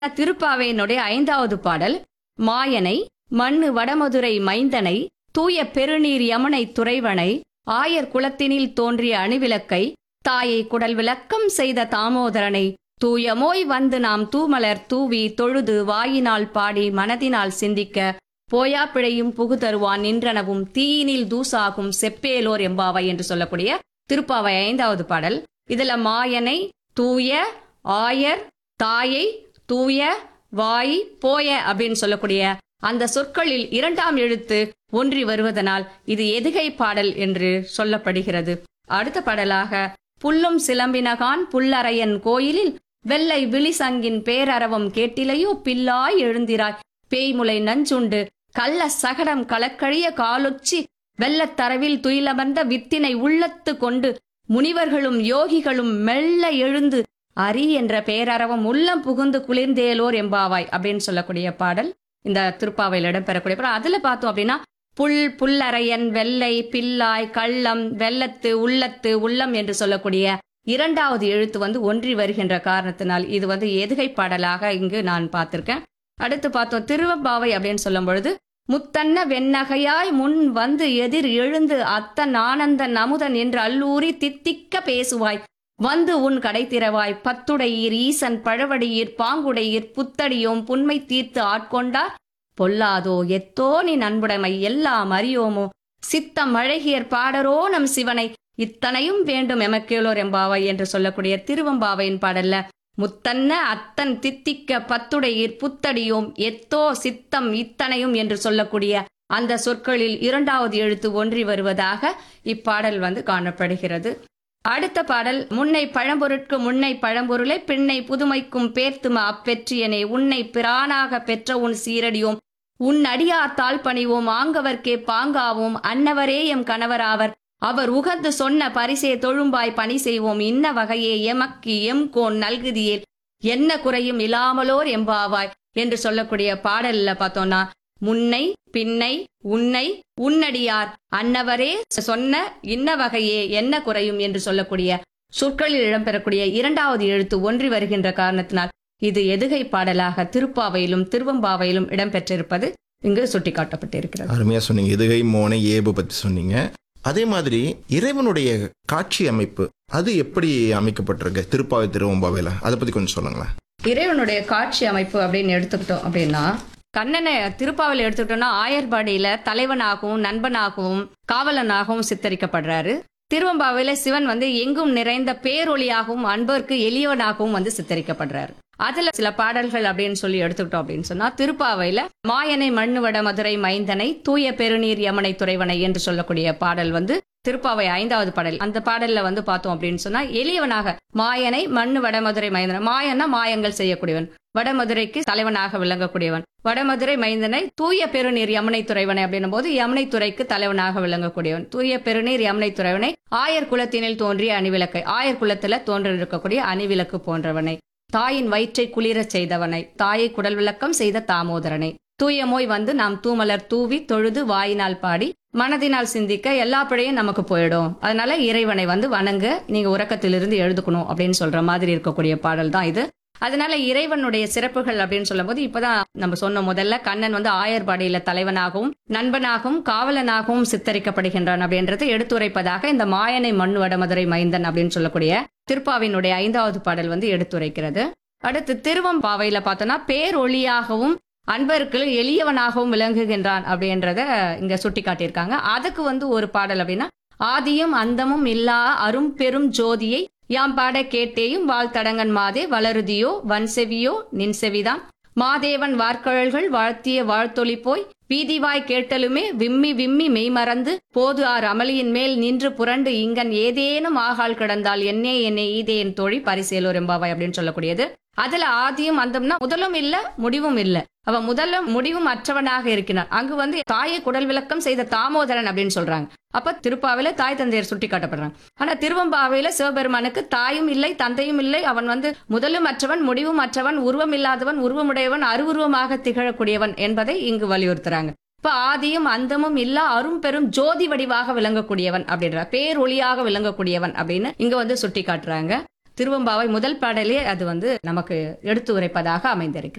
திருப்பாவையினுடைய ஐந்தாவது பாடல் மாயனை மண்ணு வடமதுரை மைந்தனை தூய பெருநீர் யமுனை துறைவனை ஆயர் குலத்தினில் தோன்றிய அணிவிளக்கை தாயை குடல் விளக்கம் செய்த தாமோதரனை தூயமோய் வந்து நாம் தூமலர் தூவி தொழுது வாயினால் பாடி மனதினால் சிந்திக்க போயா பிழையும் புகு தருவான் நின்றனவும் தீயினில் தூசாகும் செப்பேலோர் எம்பாவை என்று சொல்லக்கூடிய திருப்பாவை ஐந்தாவது பாடல் இதுல மாயனை தூய ஆயர் தாயை தூய வாய் போய அப்படின்னு சொல்லக்கூடிய அந்த சொற்களில் இரண்டாம் எழுத்து ஒன்றி வருவதனால் இது எதுகை பாடல் என்று சொல்லப்படுகிறது அடுத்த பாடலாக புல்லும் சிலம்பினகான் புல்லரையன் கோயிலில் வெள்ளை விழிசங்கின் பேரரவம் கேட்டிலையோ பில்லாய் எழுந்திராய் பேய்முலை நஞ்சுண்டு கள்ள சகடம் கலக்கழிய காலொச்சி வெள்ளத்தரவில் துயிலமர்ந்த வித்தினை உள்ளத்து கொண்டு முனிவர்களும் யோகிகளும் மெல்ல எழுந்து அரி என்ற பேரரவம் உள்ளம் புகுந்து குளிர்ந்தேலோர் எம்பாவாய் அப்படின்னு சொல்லக்கூடிய பாடல் இந்த திருப்பாவையில் இடம்பெறக்கூடிய பாடல் அதுல பார்த்தோம் அப்படின்னா புல் புல்லரையன் வெள்ளை பில்லாய் கள்ளம் வெள்ளத்து உள்ளத்து உள்ளம் என்று சொல்லக்கூடிய இரண்டாவது எழுத்து வந்து ஒன்றி வருகின்ற காரணத்தினால் இது வந்து எதுகை பாடலாக இங்கு நான் பார்த்திருக்கேன் அடுத்து பார்த்தோம் திருவம்பாவை அப்படின்னு சொல்லும் பொழுது முத்தன்ன வெண்ணகையாய் முன் வந்து எதிர் எழுந்து அத்தன் ஆனந்தன் அமுதன் என்று அல்லூரி தித்திக்க பேசுவாய் வந்து உன் கடை திறவாய் பத்துடையீர் ஈசன் பழவடியீர் பாங்குடையீர் புத்தடியோம் புன்மை தீர்த்து ஆட்கொண்டார் பொல்லாதோ எத்தோ நீ நண்புடைமை எல்லாம் அறியோமோ சித்தம் அழகியர் பாடரோ நம் சிவனை இத்தனையும் வேண்டும் எமக்கேலோர் எம்பாவை என்று சொல்லக்கூடிய திருவம்பாவையின் பாடல்ல முத்தன்ன அத்தன் தித்திக்க பத்துடையீர் புத்தடியோம் எத்தோ சித்தம் இத்தனையும் என்று சொல்லக்கூடிய அந்த சொற்களில் இரண்டாவது எழுத்து ஒன்றி வருவதாக இப்பாடல் வந்து காணப்படுகிறது அடுத்த பாடல் முன்னை பழம்பொருட்கு முன்னை பழம்பொருளை பின்னை புதுமைக்கும் பேர்த்தும அப்பெற்றியனே உன்னை பிரானாக பெற்ற உன் சீரடியோம் உன் அடியாத்தால் பணிவோம் ஆங்கவர்க்கே பாங்காவோம் அன்னவரே எம் கணவராவர் அவர் உகந்து சொன்ன பரிசே தொழும்பாய் பணி செய்வோம் இன்ன வகையே எமக்கு எம் கோன் நல்குதியேல் என்ன குறையும் இல்லாமலோர் எம்பாவாய் என்று சொல்லக்கூடிய பாடல்ல பார்த்தோம்னா முன்னை பின்னை உன்னை உன்னடியார் அன்னவரே சொன்ன இன்ன வகையே என்ன குறையும் என்று சொல்லக்கூடிய சொற்களில் இடம்பெறக்கூடிய இரண்டாவது எழுத்து ஒன்றி வருகின்ற காரணத்தினால் இது எதுகை பாடலாக திருப்பாவையிலும் திருவம்பாவையிலும் இடம்பெற்றிருப்பது இங்கு சுட்டிக்காட்டப்பட்டிருக்கிறது அருமையா சொன்னீங்க எதுகை மோனை ஏபு பத்தி சொன்னீங்க அதே மாதிரி இறைவனுடைய காட்சி அமைப்பு அது எப்படி அமைக்கப்பட்டிருக்கு திருப்பாவை திருவம்பாவையில அதை பத்தி கொஞ்சம் சொல்லுங்களேன் இறைவனுடைய காட்சி அமைப்பு அப்படின்னு எடுத்துக்கிட்டோம் அப்படின்னா கண்ணனை திருப்பாவலை எடுத்துக்கிட்டோம்னா ஆயர்பாடியில தலைவனாகவும் நண்பனாகவும் காவலனாகவும் சித்தரிக்கப்படுறாரு திருவம்பாவையில சிவன் வந்து எங்கும் நிறைந்த பேரொளியாகவும் அன்பருக்கு எளியவனாகவும் வந்து சித்தரிக்கப்படுறாரு அதுல சில பாடல்கள் அப்படின்னு சொல்லி எடுத்துக்கிட்டோம் அப்படின்னு சொன்னா திருப்பாவையில மாயனை மண்ணுவட மதுரை மைந்தனை தூய பெருநீர் யமனை துறைவனை என்று சொல்லக்கூடிய பாடல் வந்து திருப்பாவை ஐந்தாவது பாடல் அந்த பாடல்ல வந்து பார்த்தோம் அப்படின்னு சொன்னா எளியவனாக மாயனை மண்ணு வடமதுரை மைந்தனை மாயன்னா மாயங்கள் செய்யக்கூடியவன் வடமதுரைக்கு தலைவனாக விளங்கக்கூடியவன் வடமதுரை மைந்தனை தூய பெருநீர் யமுனை துறைவனை அப்படின்னும் போது யமுனை துறைக்கு தலைவனாக விளங்கக்கூடியவன் தூய பெருநீர் யமுனை துறைவனை ஆயர் குலத்தினில் தோன்றிய அணிவிளக்கை ஆயர் குலத்துல தோன்றிருக்கக்கூடிய அணிவிளக்கு போன்றவனை தாயின் வயிற்றை குளிரச் செய்தவனை தாயை குடல் விளக்கம் செய்த தாமோதரனை தூயமோய் வந்து நாம் தூமலர் தூவி தொழுது வாயினால் பாடி மனதினால் சிந்திக்க எல்லா பிழையும் நமக்கு போயிடும் அதனால இறைவனை வந்து வணங்க நீங்க உறக்கத்திலிருந்து எழுதுக்கணும் அப்படின்னு சொல்ற மாதிரி இருக்கக்கூடிய பாடல் தான் இது அதனால இறைவனுடைய சிறப்புகள் அப்படின்னு சொல்லும்போது இப்பதான் நம்ம சொன்ன முதல்ல கண்ணன் வந்து ஆயர்பாடியில தலைவனாகவும் நண்பனாகவும் காவலனாகவும் சித்தரிக்கப்படுகின்றான் அப்படின்றது எடுத்துரைப்பதாக இந்த மாயனை மண் வடமதுரை மைந்தன் அப்படின்னு சொல்லக்கூடிய திருப்பாவினுடைய ஐந்தாவது பாடல் வந்து எடுத்துரைக்கிறது அடுத்து திருவம்பாவையில பார்த்தோம்னா பேரொளியாகவும் அன்பருக்கு எளியவனாகவும் விளங்குகின்றான் அப்படின்றத இங்க சுட்டி காட்டியிருக்காங்க அதுக்கு வந்து ஒரு பாடல் அப்படின்னா ஆதியும் அந்தமும் இல்லா அரும் பெரும் ஜோதியை யாம் பாட கேட்டேயும் வாழ்த்தடங்கன் மாதே வளருதியோ வன்செவியோ நின்செவிதான் மாதேவன் வார்கழல்கள் வாழ்த்திய வாழ்த்தொளி போய் வீதிவாய் கேட்டலுமே விம்மி விம்மி மெய்மறந்து போது ஆர் அமளியின் மேல் நின்று புரண்டு இங்கன் ஏதேனும் ஆகால் கிடந்தால் என்னே என்னே ஈதே என் தோழி பரிசேலோர் எம்பாவாய் அப்படின்னு சொல்லக்கூடியது அதுல ஆதியும் அந்தம்னா முதலும் இல்ல முடிவும் இல்ல அவன் முதலும் முடிவும் அற்றவனாக இருக்கிறான் அங்கு வந்து தாயை குடல் விளக்கம் செய்த தாமோதரன் அப்படின்னு சொல்றாங்க அப்ப திருப்பாவில தாய் தந்தையர் சுட்டி காட்டப்படுறாங்க ஆனா திருவம்பாவையில சிவபெருமானுக்கு தாயும் இல்லை தந்தையும் இல்லை அவன் வந்து முதலும் அற்றவன் முடிவும் அற்றவன் உருவம் இல்லாதவன் உருவமுடையவன் அருவுருவமாக திகழக்கூடியவன் என்பதை இங்கு வலியுறுத்துறாங்க இப்ப ஆதியும் அந்தமும் இல்ல அரும் பெரும் ஜோதி வடிவாக விளங்கக்கூடியவன் அப்படின்ற பேரொளியாக விளங்கக்கூடியவன் அப்படின்னு இங்க வந்து சுட்டி காட்டுறாங்க திருவம்பாவை முதல் பாடலே அது வந்து நமக்கு எடுத்து உரைப்பதாக அமைந்திருக்கு